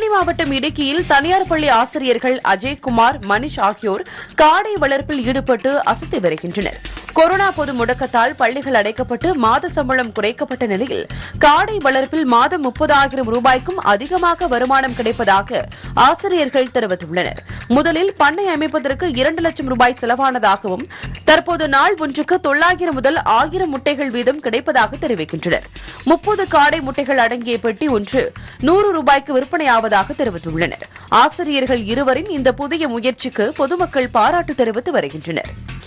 தேனி மாவட்டம் இடுக்கியில் தனியார் பள்ளி ஆசிரியர்கள் அஜய்குமார் மணிஷ் ஆகியோர் காடை வளர்ப்பில் ஈடுபட்டு அசத்தி வருகின்றனர் கொரோனா பொது முடக்கத்தால் பள்ளிகள் அடைக்கப்பட்டு மாத சம்பளம் குறைக்கப்பட்ட நிலையில் காடை வளர்ப்பில் மாதம் முப்பதாயிரம் ரூபாய்க்கும் அதிகமாக வருமானம் கிடைப்பதாக ஆசிரியர்கள் தெரிவித்துள்ளனர் முதலில் பண்ணை அமைப்பதற்கு இரண்டு லட்சம் ரூபாய் செலவானதாகவும் தற்போது நாள் ஒன்றுக்கு தொள்ளாயிரம் முதல் ஆயிரம் முட்டைகள் வீதம் கிடைப்பதாக தெரிவிக்கின்றனர் முப்பது காடை முட்டைகள் அடங்கிய பெட்டி ஒன்று நூறு ரூபாய்க்கு விற்பனையாவதாக தெரிவித்துள்ளனர் ஆசிரியர்கள் இருவரின் இந்த புதிய முயற்சிக்கு பொதுமக்கள் பாராட்டு தெரிவித்து வருகின்றனர்